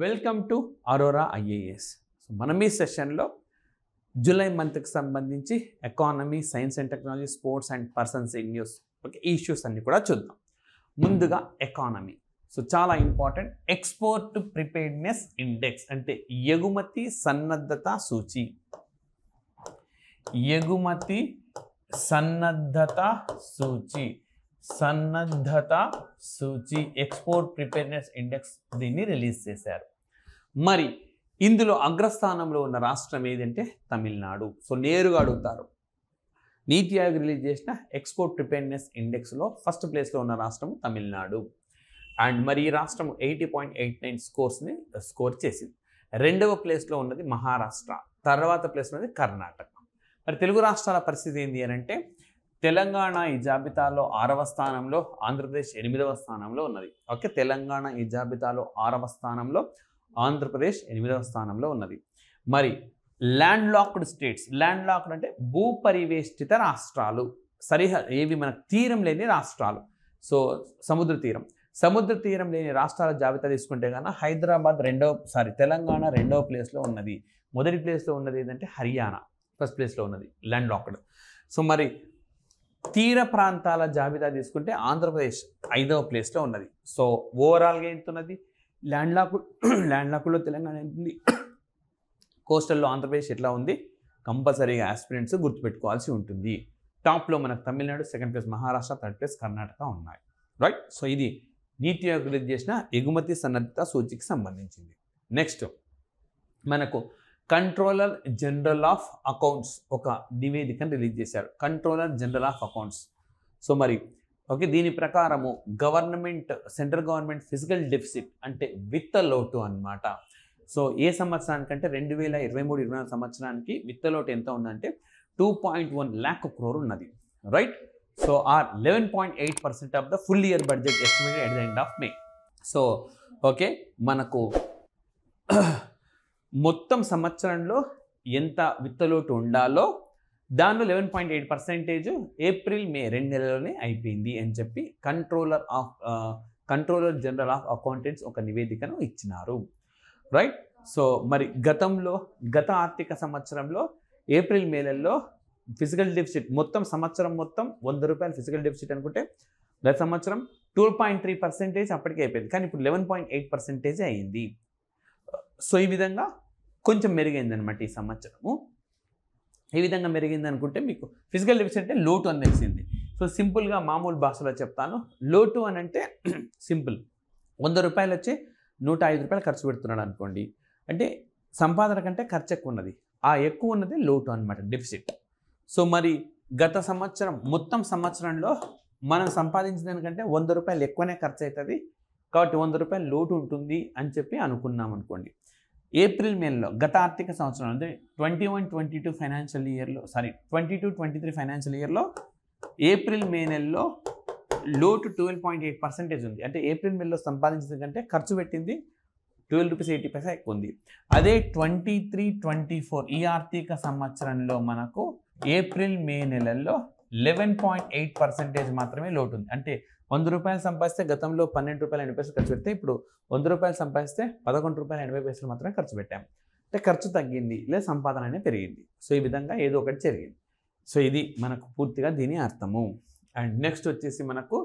welcome to Aurora IAS so మనం ఈ సెషన్లో జూలై మంత్కి సంబంధించి economy science and technology sports and persons in news okay ఈ ఇష్యూస్ అన్ని కూడా చూద్దాం ముందుగా ఎకానమీ సో చాలా ఇంపార్టెంట్ ఎక్స్పోర్ట్ ప్రిపేర్డ్నెస్ ఇండెక్స్ అంటే ఎగుమతి సన్నద్ధత సూచి ఎగుమతి సన్నద్ధత సూచి సన్నద్ధత సూచి ఎక్స్పోర్ట్ ప్రిపేర్నెస్ ఇండెక్స్ దీన్ని రిలీజ్ చేశారు మరి ఇందులో అగ్రస్థానంలో ఉన్న రాష్ట్రం ఏదంటే తమిళనాడు సో నేరుగా అడుగుతారు నీతి ఆయోగ్ రిలీజ్ చేసిన ఎక్స్పోర్ట్ ప్రిపేర్నెస్ ఇండెక్స్లో ఫస్ట్ ప్లేస్లో ఉన్న రాష్ట్రం తమిళనాడు అండ్ మరి ఈ రాష్ట్రం ఎయిటీ పాయింట్ ఎయిట్ నైన్ స్కోర్స్ని స్కోర్ చేసింది రెండవ ప్లేస్లో ఉన్నది మహారాష్ట్ర తర్వాత ప్లేస్లో ఉన్నది కర్ణాటక మరి తెలుగు రాష్ట్రాల పరిస్థితి ఏంటి అని అంటే తెలంగాణ ఈ జాబితాలో ఆరవ స్థానంలో ఆంధ్రప్రదేశ్ ఎనిమిదవ స్థానంలో ఉన్నది ఓకే తెలంగాణ ఈ జాబితాలో ఆరవ స్థానంలో ఆంధ్రప్రదేశ్ ఎనిమిదవ స్థానంలో ఉన్నది మరి land locked states land locked అంటే భూపరివేష్టిత రాష్ట్రాలు సరిహ ఏవి మనకు తీరం లేని రాష్ట్రాలు సో సముద్ర తీరం సముద్ర తీరం లేని రాష్ట్రాల జాబితా తీసుకుంటే కనుక హైదరాబాద్ రెండవ సారీ తెలంగాణ రెండవ ప్లేస్లో ఉన్నది మొదటి ప్లేస్లో ఉన్నది ఏంటంటే హర్యానా ఫస్ట్ ప్లేస్లో ఉన్నది ల్యాండ్ లాక్డ్ సో మరి తీర ప్రాంతాల జాబితా తీసుకుంటే ఆంధ్రప్రదేశ్ ఐదవ ప్లేస్లో ఉన్నది సో ఓవరాల్గా ఎంత ఉన్నది ల్యాండ్ లాక్ ల్యాండ్ లాక్లో తెలంగాణ ఎంత ఉంది కోస్టల్లో ఆంధ్రప్రదేశ్ ఎట్లా ఉంది కంపల్సరీగా ఆస్పిరెంట్స్ గుర్తుపెట్టుకోవాల్సి ఉంటుంది టాప్లో మనకు Tamil Nadu second place Maharashtra third place Karnataka ఉన్నాయి రైట్ సో ఇది నీతి ఆయోగ్ రిలీజ్ చేసిన ఎగుమతి సన్నద్ధత సూచికి సంబంధించింది నెక్స్ట్ మనకు కంట్రోలర్ జనరల్ ఆఫ్ అకౌంట్స్ ఒక నివేదికను రిలీజ్ చేశారు controller general of accounts so మరి ఓకే దీని ప్రకారము government central government physical deficit అంటే విత్త లోటు అన్నమాట సో ఏ సంవత్సరానికంటే రెండు వేల ఇరవై మూడు ఇరవై నాలుగు సంవత్సరానికి విత్త లోటు ఎంత ఉందంటే two point one lakh crore ఉన్నది right so or eleven point eight percent of the full year budget estimated at the end of May so okay మనకు మొత్తం సంవత్సరంలో ఎంత విత్తలోటు ఉండాలో దానిలో eleven point eight percentage April May రెండు నెలలోనే అయిపోయింది అని చెప్పి controller of controller general of accountants ఒక నివేదికను ఇచ్చినారు రైట్ సో మరి గతంలో గత ఆర్థిక సంవత్సరంలో ఏప్రిల్ మేలలో ఫిజికల్ డెఫిసిట్ మొత్తం సంవత్సరం మొత్తం వంద రూపాయలు ఫిజికల్ డెఫిసిట్ అనుకుంటే గత సంవత్సరం టూ పాయింట్ త్రీ పర్సెంటేజ్ అప్పటికే అయిపోయింది కానీ ఇప్పుడు లెవెన్ పాయింట్ ఎయిట్ పర్సెంటేజ్ అయ్యింది సో ఈ విధంగా కొంచెం మెరుగైంది అనమాట ఈ సంవత్సరము ఏ విధంగా మెరిగింది అనుకుంటే మీకు ఫిజికల్ డెఫిసిట్ అంటే లోటు అని తెలిసింది సో సింపుల్గా మామూలు భాషలో చెప్తాను లోటు అని అంటే సింపుల్ వంద రూపాయలు వచ్చి నూట ఐదు రూపాయలు ఖర్చు పెడుతున్నాడు అనుకోండి అంటే సంపాదన కంటే ఖర్చు ఎక్కువ ఉన్నది ఆ ఎక్కువ ఉన్నది లోటు అనమాట డెఫిసిట్ సో మరి గత సంవత్సరం మొత్తం సంవత్సరంలో మనం సంపాదించిన దానికంటే వంద రూపాయలు ఎక్కువనే ఖర్చు అవుతుంది కాబట్టి వంద రూపాయలు లోటు ఉంటుంది అని చెప్పి అనుకున్నాం అనుకోండి ఏప్రిల్ మేలో గత ఆర్థిక సంవత్సరం అంటే twenty one twenty two financial ఇయర్లో sorry twenty two twenty three financial ఇయర్లో ఏప్రిల్ మే నెలలో లోటు ట్వెల్వ్ పాయింట్ ఎయిట్ పర్సెంటేజ్ ఉంది అంటే ఏప్రిల్ మేలో సంపాదించిన కంటే ఖర్చు పెట్టింది ట్వెల్వ్ రూపీస్ ఎయిటీ పైసా ఎక్కువ ఉంది అదే ట్వంటీ త్రీ ట్వంటీ ఫోర్ ఈ ఆర్థిక సంవత్సరంలో మనకు ఏప్రిల్ మే నెలల్లో లెవెన్ పాయింట్ ఎయిట్ పర్సెంటేజ్ మాత్రమే లోటు ఉంది అంటే వంద రూపాయలు సంపాదిస్తే గతంలో పన్నెండు రూపాయలు ఎనభై పైసలు ఖర్చు పెడితే ఇప్పుడు వంద రూపాయలు సంపాదిస్తే పదకొండు రూపాయలు ఎనభై పైసలు మాత్రమే ఖర్చు పెట్టాం అంటే ఖర్చు తగ్గింది లేదా సంపాదన అనేది పెరిగింది సో ఈ విధంగా ఏదో ఒకటి జరిగింది సో ఇది మనకు పూర్తిగా దీని అర్థము అండ్ నెక్స్ట్ వచ్చేసి మనకు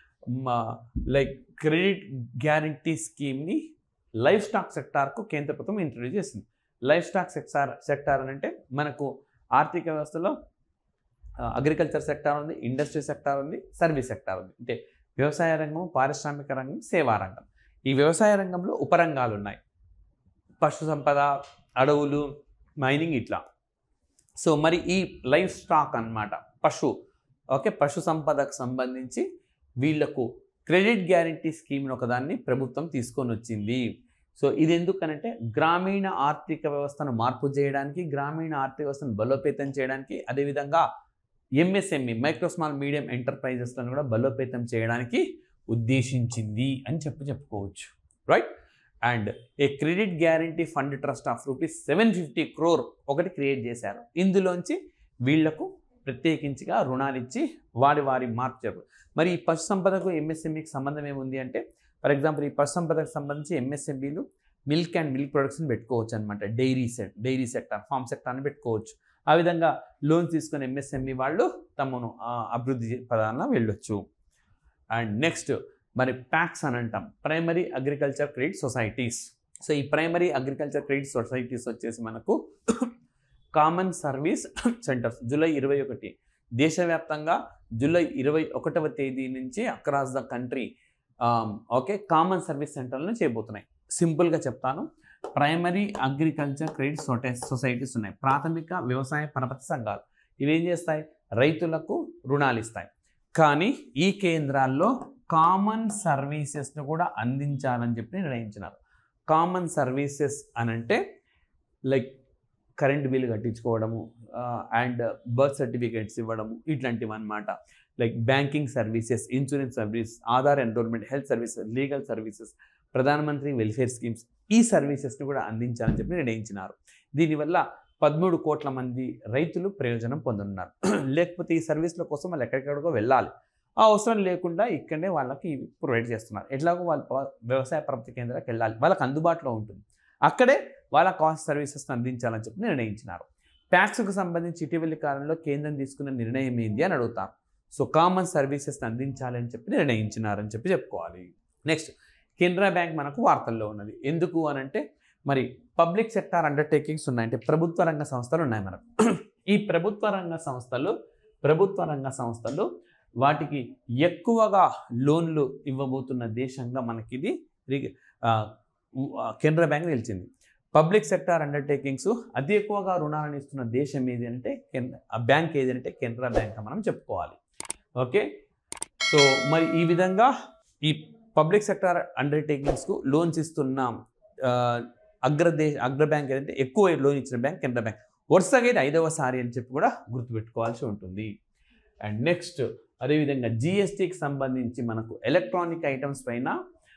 లైక్ క్రెడిట్ గ్యారంటీ స్కీమ్ని లైఫ్ స్టాక్ సెక్టార్కు కేంద్ర ప్రభుత్వం ఇంట్రడ్యూస్ చేసింది లైఫ్ స్టాక్ సెక్టార్ సెక్టార్ అని అంటే మనకు ఆర్థిక వ్యవస్థలో అగ్రికల్చర్ సెక్టార్ ఉంది ఇండస్ట్రీ సెక్టార్ ఉంది సర్వీస్ సెక్టార్ ఉంది అంటే వ్యవసాయ రంగం పారిశ్రామిక రంగం సేవా రంగం ఈ వ్యవసాయ రంగంలో ఉపరంగాలు ఉన్నాయి పశు సంపద అడవులు మైనింగ్ ఇట్లా సో మరి ఈ లైఫ్ స్టాక్ అన్నమాట పశు ఓకే పశు సంపదకు సంబంధించి వీళ్లకు క్రెడిట్ గ్యారంటీ స్కీమ్ని ఒకదాన్ని ప్రభుత్వం తీసుకొని వచ్చింది సో ఇది ఎందుకనంటే గ్రామీణ ఆర్థిక వ్యవస్థను మార్పు చేయడానికి గ్రామీణ ఆర్థిక వ్యవస్థను బలోపేతం చేయడానికి అదేవిధంగా ఎంఎస్ఎంఈ మైక్రో స్మాల్ మీడియం ఎంటర్ప్రైజెస్లను కూడా బలోపేతం చేయడానికి ఉద్దేశించింది అని చెప్పి చెప్పుకోవచ్చు right and a credit guarantee fund trust of rupees seven fifty crore ఒకటి క్రియేట్ చేశారు ఇందులోంచి వీళ్లకు ప్రత్యేకించిగా రుణాలు ఇచ్చి వారి వారి మార్పు జరుపు మరి ఈ పశు సంపదకు ఎంఎస్ఎంఈకి సంబంధం ఏముంది అంటే ఫర్ ఎగ్జాంపుల్ ఈ పశు సంపదకు సంబంధించి ఎంఎస్ఎంఈలు మిల్క్ అండ్ మిల్క్ ప్రొడక్ట్స్ని పెట్టుకోవచ్చు అనమాట dairy set dairy sector farm సెక్టర్ని పెట్టుకోవచ్చు ఆ విధంగా లోన్ తీసుకుని ఎంఎస్ఎంఈ వాళ్ళు తమను ఆ, అభివృద్ధి పదాన వెళ్ళొచ్చు అండ్ నెక్స్ట్ మరి ప్యాక్స్ అని అంటాం primary agriculture credit societies so ఈ ప్రైమరీ అగ్రికల్చర్ క్రెడిట్ సొసైటీస్ వచ్చేసి మనకు కామన్ సర్వీస్ సెంటర్స్ జూలై ఇరవై ఒకటి దేశవ్యాప్తంగా జూలై ఇరవై ఒకటవ తేదీ నుంచి across the country okay common service సెంటర్లను చేయబోతున్నాయి సింపుల్గా చెప్తాను ప్రైమరీ అగ్రికల్చర్ క్రెడిట్ సొటై సొసైటీస్ ఉన్నాయి ప్రాథమిక వ్యవసాయ పరపతి సంఘాలు ఇవేం చేస్తాయి రైతులకు రుణాలు ఇస్తాయి కానీ ఈ కేంద్రాల్లో కామన్ సర్వీసెస్ను కూడా అందించాలని చెప్పి నిర్ణయించినారు కామన్ సర్వీసెస్ అని అంటే లైక్ కరెంట్ బిల్ కట్టించుకోవడము అండ్ బర్త్ సర్టిఫికేట్స్ ఇవ్వడము ఇట్లాంటివి అనమాట like banking services insurance service Aadhaar enrolment health services legal services ప్రధానమంత్రి వెల్ఫేర్ స్కీమ్స్ ఈ సర్వీసెస్ని కూడా అందించాలని చెప్పి నిర్ణయించినారు దీనివల్ల పదమూడు కోట్ల మంది రైతులు ప్రయోజనం పొందుతున్నారు లేకపోతే ఈ సర్వీసుల కోసం వాళ్ళు ఎక్కడికెక్కడికో వెళ్ళాలి ఆ అవసరం లేకుండా ఇక్కడనే వాళ్ళకి ఇవి ప్రొవైడ్ చేస్తున్నారు ఎట్లాగో వాళ్ళ ప- వ్యవసాయ ప్రభుత్వ కేంద్రాలకు వెళ్ళాలి వాళ్ళకి అందుబాటులో ఉంటుంది అక్కడే వాళ్ళ కాస్ట్ సర్వీసెస్ని అందించాలని చెప్పి నిర్ణయించినారు ట్యాక్స్కు సంబంధించి ఇటీవలి కాలంలో కేంద్రం తీసుకున్న నిర్ణయం ఏంటి అని అడుగుతారు సో కామన్ సర్వీసెస్ని అందించాలి అని చెప్పి నిర్ణయించినారని చెప్పి చెప్పుకోవాలి నెక్స్ట్ కెనరా బ్యాంక్ మనకు వార్తల్లో ఉన్నది ఎందుకు అని అంటే మరి పబ్లిక్ సెక్టార్ అండర్టేకింగ్స్ ఉన్నాయి అంటే ప్రభుత్వ రంగ సంస్థలు ఉన్నాయి మనకు ఈ ప్రభుత్వ రంగ సంస్థలు ప్రభుత్వ రంగ సంస్థలు వాటికి ఎక్కువగా లోన్లు ఇవ్వబోతున్న దేశంగా మనకి ఇది రి- ఆ, ఉ- ఆ, కెనరా బ్యాంక్ నిలిచింది పబ్లిక్ సెక్టార్ అండర్టేకింగ్స్ అతి ఎక్కువగా రుణాలను ఇస్తున్న దేశం ఏది అంటే కెన్ ఆ బ్యాంక్ ఏది అంటే కెనరా బ్యాంక్ అని మనం చెప్పుకోవాలి ఓకే సో మరి ఈ విధంగా ఈ పబ్లిక్ సెక్టార్ అండర్టేకింగ్స్కు లోన్స్ ఇస్తున్న ఆ, అగ్రదేశ అగ్ర బ్యాంక్ ఏదంటే ఎక్కువ లోన్ ఇచ్చిన బ్యాంక్ కెనరా బ్యాంక్ వరుసగా ఇది ఐదవసారి అని చెప్పి కూడా గుర్తుపెట్టుకోవాల్సి ఉంటుంది అండ్ నెక్స్ట్ అదేవిధంగా జిఎస్టీకి సంబంధించి మనకు ఎలక్ట్రానిక్ ఐటమ్స్ పైన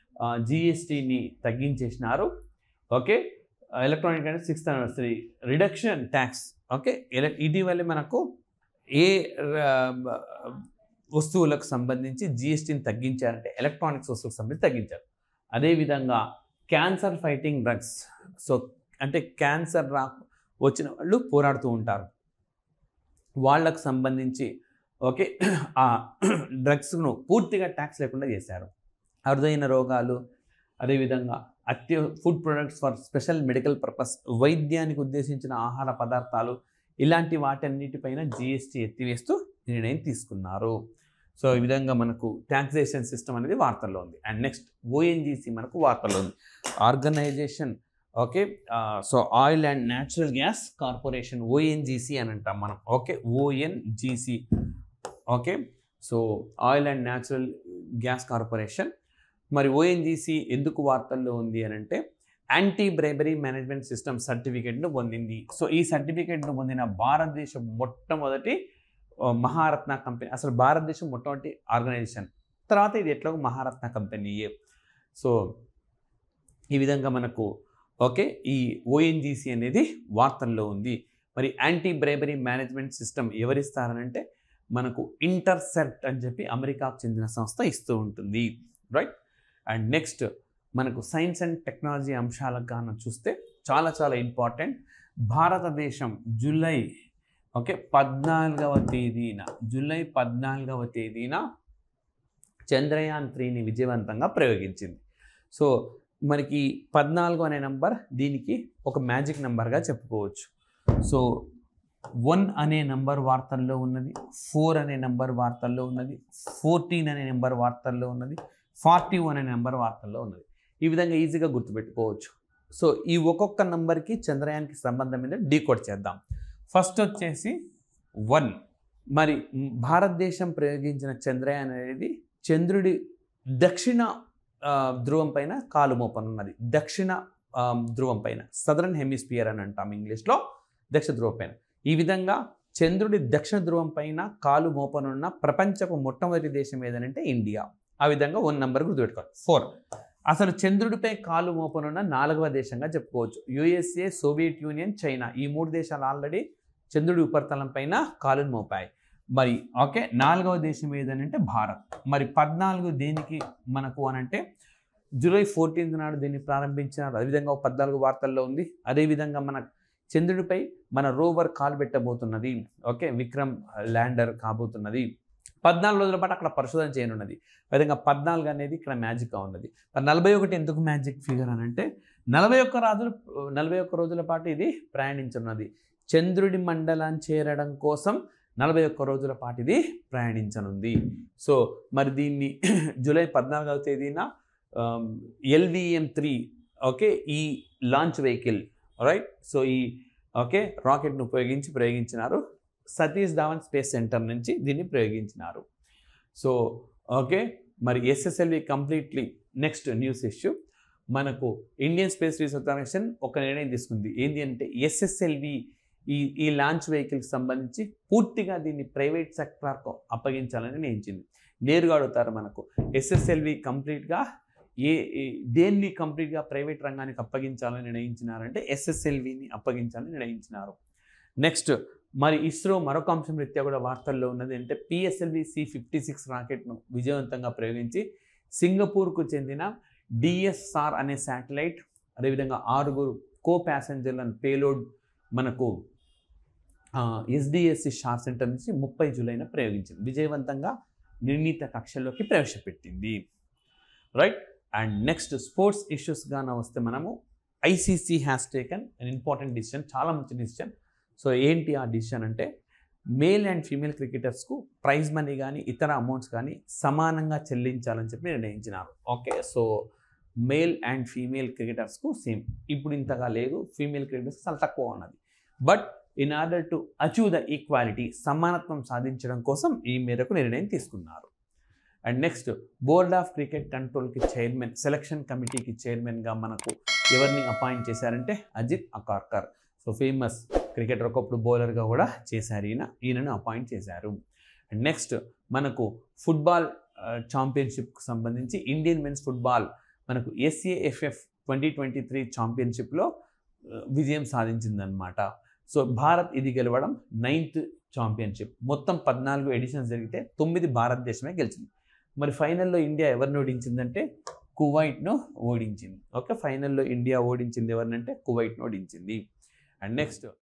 జిఎస్టీని తగ్గించేసినారు ఓకే ఎలక్ట్రానిక్ అంటే sixth anniversary reduction tax okay ఎల- ఇటీవల మనకు ఏ ఆ, వస్తువులకు సంబంధించి జిఎస్టీని తగ్గించారంటే ఎలక్ట్రానిక్స్ వస్తువులకు సంబంధించి తగ్గించారు అదేవిధంగా క్యాన్సర్ ఫైటింగ్ డ్రగ్స్ సో అంటే క్యాన్సర్ రా వచ్చిన వాళ్ళు పోరాడుతూ ఉంటారు వాళ్ళకు సంబంధించి ఓకే ఆ డ్రగ్స్ను పూర్తిగా ట్యాక్స్ లేకుండా చేశారు అరుదైన రోగాలు అదేవిధంగా అత్య food products for special medical purpose వైద్యానికి ఉద్దేశించిన ఆహార పదార్థాలు ఇలాంటి వాటన్నిటిపైన జిఎస్టీ ఎత్తివేస్తూ నిర్ణయం తీసుకున్నారు సో ఈ విధంగా మనకు ట్యాక్సేషన్ సిస్టమ్ అనేది వార్తల్లో ఉంది అండ్ నెక్స్ట్ ఓఎన్జీసీ మనకు వార్తల్లో ఉంది organisation okay so oil and natural gas corporation ONGC అని అంటాం మనం okay ONGC okay so oil and natural gas corporation మరి ఓఎన్జీసీ ఎందుకు వార్తల్లో ఉంది అని అంటే యాంటీ బ్రైబరీ మేనేజ్మెంట్ సిస్టమ్ సర్టిఫికేట్ను పొందింది సో ఈ సర్టిఫికేట్ను పొందిన భారతదేశం మొట్టమొదటి ఆ, మహారత్న కంపెనీ అసలు భారతదేశం మొట్టమొదటి ఆర్గనైజేషన్ తర్వాత ఇది ఎట్లాగో మహారత్న కంపెనీయే సో ఈ విధంగా మనకు ఓకే ఈ ఓఎన్జీసీ అనేది వార్తల్లో ఉంది మరి యాంటీ బ్రైబరీ మేనేజ్మెంట్ సిస్టమ్ ఎవరిస్తారనంటే మనకు ఇంటర్సెప్ట్ అని చెప్పి అమెరికాకు చెందిన సంస్థ ఇస్తూ ఉంటుంది రైట్ అండ్ నెక్స్ట్ మనకు సైన్స్ అండ్ టెక్నాలజీ అంశాలకు గాను చూస్తే చాలా చాలా ఇంపార్టెంట్ భారతదేశం జూలై ఓకే పద్నాలుగవ తేదీన జూలై పద్నాలుగవ తేదీన చంద్రయాన్ త్రీని విజయవంతంగా ప్రయోగించింది సో మనకి పద్నాలుగు అనే నంబర్ దీనికి ఒక మ్యాజిక్ నెంబర్గా చెప్పుకోవచ్చు సో వన్ అనే నంబర్ వార్తల్లో ఉన్నది ఫోర్ అనే నంబర్ వార్తల్లో ఉన్నది ఫోర్టీన్ అనే నెంబర్ వార్తల్లో ఉన్నది ఫార్టీ వన్ అనే నెంబర్ వార్తల్లో ఉన్నది ఈ విధంగా ఈజీగా గుర్తుపెట్టుకోవచ్చు సో ఈ ఒక్కొక్క నంబర్కి చంద్రయాన్కి సంబంధం మీద డీకోడ్ చేద్దాం ఫస్ట్ వచ్చేసి వన్ మరి మ్, భారతదేశం ప్రయోగించిన చంద్రయాన్ అనేది చంద్రుడి దక్షిణ ఆ, ధ్రువం పైన కాలు మోపనున్నది దక్షిణ ఆ, ధ్రువం పైన సదరన్ హెమిస్పియర్ అని అంటాం ఇంగ్లీష్లో దక్షిణ ధ్రువం పైన ఈ విధంగా చంద్రుడి దక్షిణ ధ్రువం పైన కాలు మోపనున్న ప్రపంచపు మొట్టమొదటి దేశం ఏదనంటే ఇండియా ఆ విధంగా వన్ నెంబర్ గుర్తుపెట్టుకోవాలి ఫోర్ అసలు చంద్రుడిపై కాలు మోపనున్న నాలుగవ దేశంగా చెప్పుకోవచ్చు యుఎస్ఏ సోవియట్ యూనియన్ చైనా ఈ మూడు దేశాలు ఆల్రెడీ చంద్రుడి ఉపరితలం పైన కాలును మోపాయి మరి ఓకే నాలుగవ దేశం ఏదనంటే భారత్ మరి పద్నాలుగు దేనికి మనకు అనంటే జూలై ఫోర్టీన్త్ నాడు దీన్ని ప్రారంభించినారు అదేవిధంగా ఒక పద్నాలుగు వార్తల్లో ఉంది అదేవిధంగా మన చంద్రుడిపై మన రోవర్ కాలు పెట్టబోతున్నది ఓకే విక్రమ్ ల్యాండర్ కాబోతున్నది పద్నాలుగు రోజుల పాటు అక్కడ పరిశోధన చేయనున్నది విధంగా పద్నాలుగు అనేది ఇక్కడ మ్యాజిక్గా ఉన్నది మరి నలభై ఒకటి ఎందుకు మ్యాజిక్ ఫిగర్ అని అంటే నలభై ఒక్క రాజులు నలభై ఒక్క రోజుల పాటు ఇది ప్రయాణించున్నది చంద్రుడి మండలాన్ని చేరడం కోసం నలభై ఒక్క రోజుల పాటు ఇది ప్రయాణించనుంది సో మరి దీన్ని జూలై పద్నాలుగవ తేదీన ఎల్విఎం త్రీ ఓకే ఈ లాంచ్ వెహికల్ రైట్ సో ఈ ఓకే రాకెట్ను ఉపయోగించి ప్రయోగించినారు సతీష్ ధావన్ స్పేస్ సెంటర్ నుంచి దీన్ని ప్రయోగించినారు సో ఓకే మరి SSLV completely next news issue మనకు ఇండియన్ స్పేస్ రీసెర్చ్ ఆర్గనైజేషన్ ఒక నిర్ణయం తీసుకుంది ఏంటి అంటే ఎస్ఎస్ఎల్వి ఈ ఈ లాంచ్ వెహికల్కి సంబంధించి పూర్తిగా దీన్ని ప్రైవేట్ సెక్టార్కు అప్పగించాలని నిర్ణయించింది నేరుగా అడుగుతారు మనకు ఎస్ఎస్ఎల్వి కంప్లీట్గా ఏ ఏ- దేన్ని కంప్లీట్గా ప్రైవేట్ రంగానికి అప్పగించాలని నిర్ణయించినారంటే ఎస్ఎస్ఎల్విని అప్పగించాలని నిర్ణయించినారు నెక్స్ట్ మరి ఇస్రో మరొక అంశం రీత్యా కూడా వార్తల్లో ఉన్నది అంటే పిఎస్ఎల్వి సి ఫిఫ్టీ సిక్స్ రాకెట్ను విజయవంతంగా ప్రయోగించి సింగపూర్కు చెందిన డిఎస్ఆర్ అనే శాటిలైట్ అదేవిధంగా ఆరుగురు కో ప్యాసెంజర్లను పేలోడ్ మనకు ఎస్డిఎస్సి షార్ సెంటర్ నుంచి ముప్పై జూలైన ప్రయోగించింది విజయవంతంగా నిర్ణీత కక్షల్లోకి ప్రవేశపెట్టింది రైట్ అండ్ నెక్స్ట్ స్పోర్ట్స్ ఇష్యూస్గాన వస్తే మనము ICC has taken an important decision చాలా మంచి డిసిషన్ సో ఏంటి ఆ డిసిషన్ అంటే మేల్ అండ్ ఫీమేల్ క్రికెటర్స్కు ప్రైజ్ మనీ కానీ ఇతర అమౌంట్స్ కానీ సమానంగా చెల్లించాలని చెప్పి నిర్ణయించినారు okay so male and female క్రికెటర్స్కు సేమ్ ఇప్పుడు ఇంతగా లేదు ఫీమేల్ క్రికెటర్స్ చాలా తక్కువ ఉన్నది but in order to achieve the equality సమానత్వం సాధించడం కోసం ఈ మేరకు నిర్ణయం తీసుకున్నారు and next board of cricket కంట్రోల్కి చైర్మన్ సెలక్షన్ కమిటీకి చైర్మన్గా మనకు ఎవరిని అపాయింట్ చేశారంటే Ajit Agarkar so famous cricketer ఒకప్పుడు బౌలర్గా కూడా చేశారు ఈయన ఈయనను అపాయింట్ చేశారు అండ్ నెక్స్ట్ మనకు ఫుట్బాల్ ఛాంపియన్షిప్కి సంబంధించి ఇండియన్ మెన్స్ ఫుట్బాల్ మనకు ఎస్ఏఎఫ్ఎఫ్ ట్వంటీ ట్వంటీ త్రీ ఛాంపియన్షిప్లో విజయం సాధించిందనమాట సో భారత్ ఇది గెలవడం నైన్త్ ఛాంపియన్షిప్ మొత్తం పద్నాలుగు ఎడిషన్స్ జరిగితే తొమ్మిది భారతదేశమే గెలిచింది మరి ఫైనల్లో ఇండియా ఎవరిని ఓడించిందంటే కువైట్ను ఓడించింది ఓకే ఫైనల్లో ఇండియా ఓడించింది ఎవరినంటే కువైట్ను ఓడించింది అండ్ నెక్స్ట్